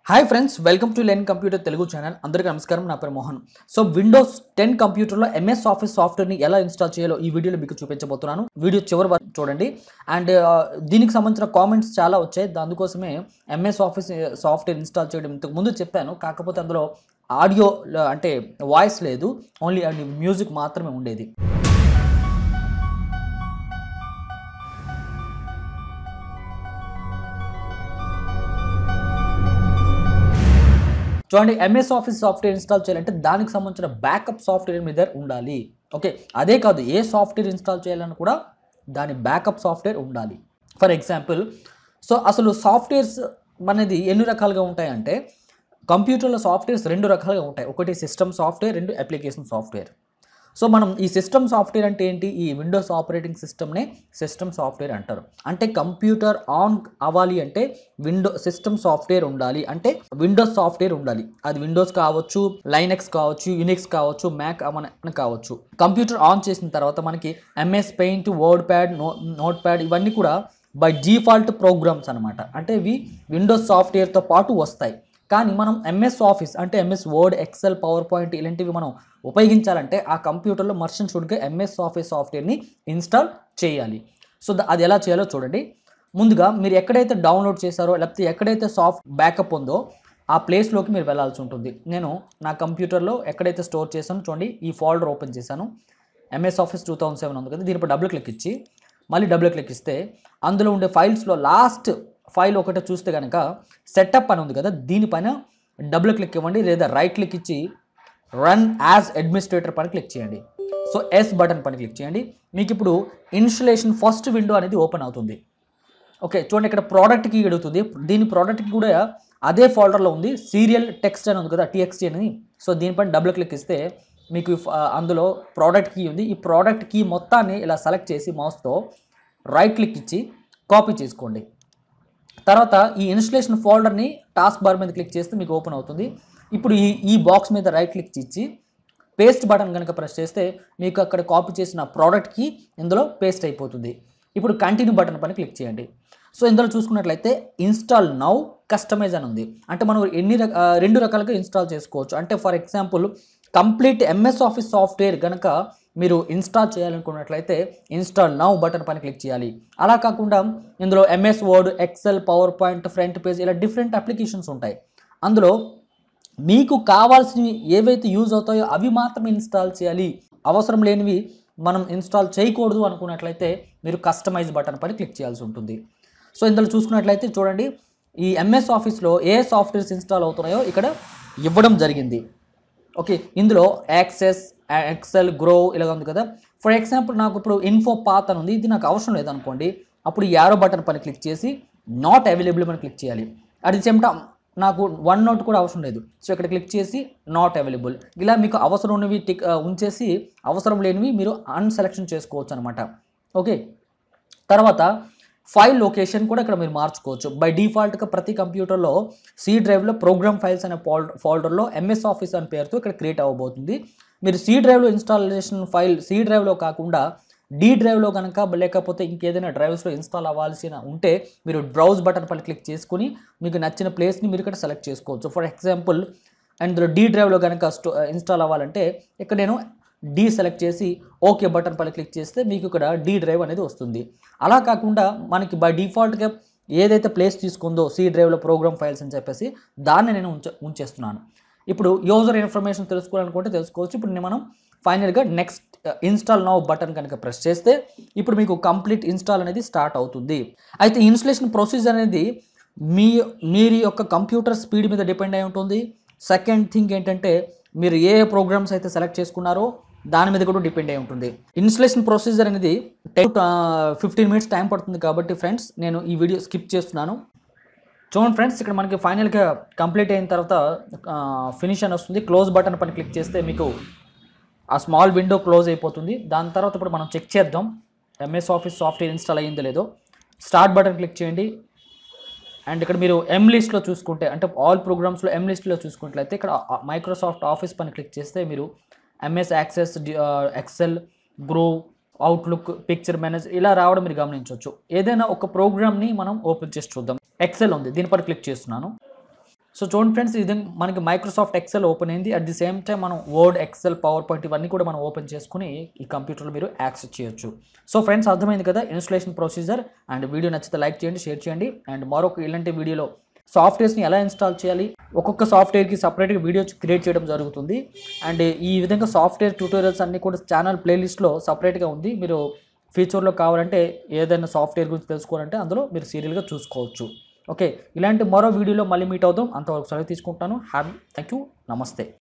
hi friends welcome to Len computer Telugu channel అందరికీ నమస్కారం నా పేరు మోహన్ సో విండోస్ టెన్ కంప్యూటర్లో ఎంఎస్ ఆఫీస్ సాఫ్ట్వేర్ని ఎలా ఇన్స్టాల్ చేయాలో ఈ వీడియోలో మీకు చూపించబోతున్నాను వీడియో చివరి వరకు చూడండి అండ్ దీనికి సంబంధించిన కామెంట్స్ చాలా వచ్చాయి దానికోసమే ఎంఎస్ ఆఫీస్ సాఫ్ట్వేర్ ఇన్స్టాల్ చేయడం ఇంతకు ముందు చెప్పాను కాకపోతే అందులో ఆడియో అంటే వాయిస్ లేదు ఓన్లీ మ్యూజిక్ మాత్రమే ఉండేది చూడండి ఎంఎస్ ఆఫీస్ సాఫ్ట్వేర్ ఇన్స్టాల్ చేయాలంటే దానికి సంబంధించిన బ్యాకప్ సాఫ్ట్వేర్ మీ దగ్గర ఉండాలి ఓకే అదే కాదు ఏ సాఫ్ట్వేర్ ఇన్స్టాల్ చేయాలని కూడా దాని బ్యాకప్ సాఫ్ట్వేర్ ఉండాలి ఫర్ ఎగ్జాంపుల్ సో అసలు సాఫ్ట్వేర్స్ అనేది ఎన్ని రకాలుగా ఉంటాయంటే కంప్యూటర్లో సాఫ్ట్వేర్స్ రెండు రకాలుగా ఉంటాయి ఒకటి సిస్టమ్ సాఫ్ట్వేర్ రెండు అప్లికేషన్ సాఫ్ట్వేర్ సో మనం ఈ సిస్టమ్ సాఫ్ట్వేర్ అంటే ఏంటి ఈ విండోస్ ఆపరేటింగ్ సిస్టమ్నే సిస్టమ్ సాఫ్ట్వేర్ అంటారు అంటే కంప్యూటర్ ఆన్ అవ్వాలి అంటే విండో సిస్టమ్ సాఫ్ట్వేర్ ఉండాలి అంటే విండోస్ సాఫ్ట్వేర్ ఉండాలి అది విండోస్ కావచ్చు లైనెక్స్ కావచ్చు యునిక్స్ కావచ్చు మ్యాక్ అమన కావచ్చు కంప్యూటర్ ఆన్ చేసిన తర్వాత మనకి MS Paint WordPad no Notepad ఇవన్నీ కూడా బై డిఫాల్ట్ ప్రోగ్రామ్స్ అనమాట అంటే ఇవి విండోస్ సాఫ్ట్వేర్తో పాటు వస్తాయి కానీ మనం ఎంఎస్ ఆఫీస్ అంటే MS Word Excel PowerPoint ఇలాంటివి మనం ఉపయోగించాలంటే ఆ కంప్యూటర్లో మర్షన్ షుడ్గా ఎంఎస్ ఆఫీస్ సాఫ్ట్వేర్ని ఇన్స్టాల్ చేయాలి సో ద- అది ఎలా చేయాలో చూడండి ముందుగా మీరు ఎక్కడైతే డౌన్లోడ్ చేశారో లేకపోతే ఎక్కడైతే సాఫ్ట్ బ్యాకప్ ఉందో ఆ ప్లేస్లోకి మీరు వెళ్ళాల్సి ఉంటుంది నేను నా కంప్యూటర్లో ఎక్కడైతే స్టోర్ చేశానో చూడండి ఈ ఫోల్డర్ ఓపెన్ చేశాను MS Office two thousand seven ఉంది కదా దీనిపై డబుల్ క్లిక్ ఇచ్చి మళ్ళీ డబుల్ క్లిక్ ఇస్తే అందులో ఉండే ఫైల్స్లో లాస్ట్ ఫైల్ ఒకటి చూస్తే కనుక సెటప్ అని ఉంది కదా దీనిపైన డబుల్ క్లిక్ ఇవ్వండి లేదా రైట్ క్లిక్ ఇచ్చి రన్ యాజ్ అడ్మినిస్ట్రేటర్ పైన క్లిక్ చేయండి సో ఎస్ బటన్ పైన క్లిక్ చేయండి మీకు ఇప్పుడు ఇన్స్టలేషన్ ఫస్ట్ విండో అనేది ఓపెన్ అవుతుంది ఓకే చూడండి ఇక్కడ ప్రోడక్ట్కి అడుగుతుంది దీని ప్రోడక్ట్కి కూడా అదే ఫోల్డర్లో ఉంది సీరియల్ టెక్స్ట్ అని ఉంది కదా టీఎక్స్టీ అని సో దీనిపైన డబుల్ క్లిక్ ఇస్తే మీకు ఈ ఫ- అందులో ప్రోడక్ట్ కీ ఉంది ఈ ప్రోడక్ట్ కీ మొత్తాన్ని ఇలా సెలెక్ట్ చేసి మౌస్తో రైట్ క్లిక్ ఇచ్చి కాపీ చేసుకోండి తర్వాత ఈ ఇన్స్టలేషన్ ఫోల్డర్ని టాస్క్ బార్ మీద క్లిక్ చేస్తే మీకు ఓపెన్ అవుతుంది ఇప్పుడు ఈ ఈ బాక్స్ మీద రైట్ క్లిక్ ఇచ్చి పేస్ట్ బటన్ కనుక ప్రెస్ చేస్తే మీకు అక్కడ కాపీ చేసిన ప్రోడక్ట్కి ఇందులో పేస్ట్ అయిపోతుంది ఇప్పుడు కంటిన్యూ బటన్ పైన క్లిక్ చేయండి సో ఇందులో చూసుకున్నట్లయితే ఇన్స్టాల్ నౌ కస్టమైజ్ అని ఉంది అంటే మనం ఎన్ని రక- ఆ, రెండు రకాలుగా ఇన్స్టాల్ చేసుకోవచ్చు అంటే for example complete MS Office software కనుక మీరు ఇన్స్టాల్ చేయాలనుకున్నట్లయితే ఇన్స్టాల్ నౌ బటన్ పైన క్లిక్ చేయాలి అలా కాకుండా ఇందులో MS Word Excel PowerPoint FrontPage ఇలా డిఫరెంట్ అప్లికేషన్స్ ఉంటాయి అందులో మీకు కావాల్సినవి ఏవైతే యూజ్ అవుతాయో అవి మాత్రం ఇన్స్టాల్ చేయాలి అవసరం లేనివి మనం ఇన్స్టాల్ చేయకూడదు అనుకున్నట్లయితే మీరు కస్టమైజ్ బటన్ పైన క్లిక్ చేయాల్సి ఉంటుంది సో ఇందులో చూసుకున్నట్లయితే చూడండి ఈ ఎంఎస్ ఆఫీస్లో ఏ సాఫ్ట్వేర్స్ ఇన్స్టాల్ అవుతున్నాయో ఇక్కడ ఇవ్వడం జరిగింది ఓకే ఇందులో యాక్సెస్ ఎక్సెల్ గ్రో ఇలాగ ఉంది కదా ఫర్ ఎగ్జాంపుల్ నాకు ఇప్పుడు ఇన్ఫో పాత్ అని ఉంది ఇది నాకు అవసరం లేదనుకోండి అప్పుడు ఈ యారో బటన్ పైన క్లిక్ చేసి నాట్ అవైలబుల్ అని క్లిక్ చేయాలి అట్ ది సేమ్ టైం నాకు వన్ నోట్ కూడా అవసరం లేదు సో ఇక్కడ క్లిక్ చేసి నాట్ అవైలబుల్ ఇలా మీకు అవసరం ఉన్నవి టిక్ ఆ, ఉంచేసి అవసరం లేనివి మీరు అన్సెలెక్షన్ చేసుకోవచ్చు అనమాట ఓకే తర్వాత ఫైల్ లొకేషన్ కూడా ఇక్కడ మీరు మార్చుకోవచ్చు బై డిఫాల్ట్గా ప్రతి కంప్యూటర్లో సి డ్రైవ్లో ప్రోగ్రామ్ ఫైల్స్ అనే ఫోల్డ్ ఫోల్డర్లో ఎంఎస్ ఆఫీస్ అనే పేరుతో ఇక్కడ క్రియేట్ అవ్వబోతుంది మీరు సి డ్రైవ్లో ఇన్స్టాలేషన్ ఫైల్ సి డ్రైవ్లో కాకుండా డి డ్రైవ్లో కనుక లేకపోతే ఇంకేదైనా డ్రైవ్స్లో ఇన్స్టాల్ అవ్వాల్సిన ఉంటే మీరు బ్రౌజ్ బటన్ పైన క్లిక్ చేసుకుని మీకు నచ్చిన ప్లేస్ని మీరు ఇక్కడ సెలెక్ట్ చేసుకోవచ్చు ఫర్ ఎగ్జాంపుల్ అండ్ డి డ్రైవ్లో కనుక స్టో ఇన్స్టాల్ అవ్వాలంటే ఇక్కడ నేను డి సెలెక్ట్ చేసి ఓకే బటన్ పైన క్లిక్ చేస్తే మీకు ఇక్కడ డి డ్రైవ్ అనేది వస్తుంది అలా కాకుండా మనకి బై డిఫాల్ట్గా ఏదైతే ప్లేస్ తీసుకుందో సి డ్రైవ్లో ప్రోగ్రామ్ ఫైల్స్ అని చెప్పేసి దాన్ని నేను ఉంచ ఉంచేస్తున్నాను ఇప్పుడు యూజర్ ఇన్ఫర్మేషన్ తెలుసుకోవాలనుకుంటే తెలుసుకోవచ్చు ఇప్పుడు నేను మనం ఫైనల్గా నెక్స్ట్ ఇన్స్టాల్ నౌ బటన్ కనుక ప్రెస్ చేస్తే ఇప్పుడు మీకు కంప్లీట్ ఇన్స్టాల్ అనేది స్టార్ట్ అవుతుంది అయితే ఇన్స్టలేషన్ ప్రొసీజర్ అనేది మీ మీరు యొక్క కంప్యూటర్ స్పీడ్ మీద డిపెండ్ అయి ఉంటుంది సెకండ్ థింగ్ ఏంటంటే మీరు ఏ ప్రోగ్రామ్స్ అయితే సెలెక్ట్ చేసుకున్నారో దాని మీద కూడా డిపెండ్ అయి ఉంటుంది ఇన్స్టలేషన్ ప్రొసీజర్ అనేది టెన్ ఫిఫ్టీన్ మినిట్స్ టైం పడుతుంది కాబట్టి ఫ్రెండ్స్ నేను ఈ వీడియో స్కిప్ చేస్తున్నాను చూడండి ఫ్రెండ్స్ ఇక్కడ మనకి ఫైనల్గా కంప్లీట్ అయిన తర్వాత ఫినిష్ అని వస్తుంది క్లోజ్ బటన్ పైన క్లిక్ చేస్తే మీకు ఆ స్మాల్ విండో క్లోజ్ అయిపోతుంది దాని తర్వాత ఇప్పుడు మనం చెక్ చేద్దాం ఎంఎస్ ఆఫీస్ సాఫ్ట్వేర్ ఇన్స్టాల్ అయ్యిందో లేదో స్టార్ట్ బటన్ క్లిక్ చేయండి అండ్ ఇక్కడ మీరు ఎం లిస్ట్లో చూసుకుంటే అంటే ఆల్ ప్రోగ్రామ్స్లో ఎం లిస్ట్లో చూసుకున్నట్లయితే ఇక్కడ మైక్రోసాఫ్ట్ ఆఫీస్ పైన క్లిక్ చేస్తే మీరు ఎంఎస్ యాక్సెస్ ఎక్సెల్ గ్రో అవుట్లుక్ పిక్చర్ మేనేజ్ ఇలా రావడం మీరు గమనించవచ్చు ఏదైనా ఒక ప్రోగ్రామ్ని మనం ఓపెన్ చేసి చూద్దాం ఎక్సెల్ ఉంది దీనిపై క్లిక్ చేస్తున్నాను సో చూడండి ఫ్రెండ్స్ ఇది మనకి మైక్రోసాఫ్ట్ ఎక్సెల్ ఓపెన్ అయింది అట్ ది సేమ్ టైం మనం వర్డ్ ఎక్సెల్ పవర్ పాయింట్ ఇవన్నీ కూడా మనం ఓపెన్ చేసుకుని ఈ కంప్యూటర్లో మీరు యాక్సెస్ చేయొచ్చు సో ఫ్రెండ్స్ అర్థమైంది కదా ఇన్స్టలేషన్ ప్రొసీజర్ అండ్ వీడియో నచ్చితే లైక్ చేయండి షేర్ చేయండి అండ్ మరొక ఇలాంటి వీడియోలో సాఫ్ట్వేర్స్ని ఎలా ఇన్స్టాల్ చేయాలి ఒక్కొక్క సాఫ్ట్వేర్కి సపరేట్గా వీడియో క్రియేట్ చేయడం జరుగుతుంది అండ్ ఈ విధంగా సాఫ్ట్వేర్ ట్యూటోరియల్స్ అన్నీ కూడా ఛానల్ ప్లేలిస్ట్లో సపరేట్గా ఉంది మీరు ఫ్యూచర్లో కావాలంటే ఏదైనా సాఫ్ట్వేర్ గురించి తెలుసుకోవాలంటే అందులో మీరు సీరియల్గా చూసుకోవచ్చు ఓకే ఇలాంటి మరో వీడియోలో మళ్ళీ మీట్ అవుదాం అంతవరకు సెలవు తీసుకుంటాను హ్యాపీ థ్యాంక్ యూ నమస్తే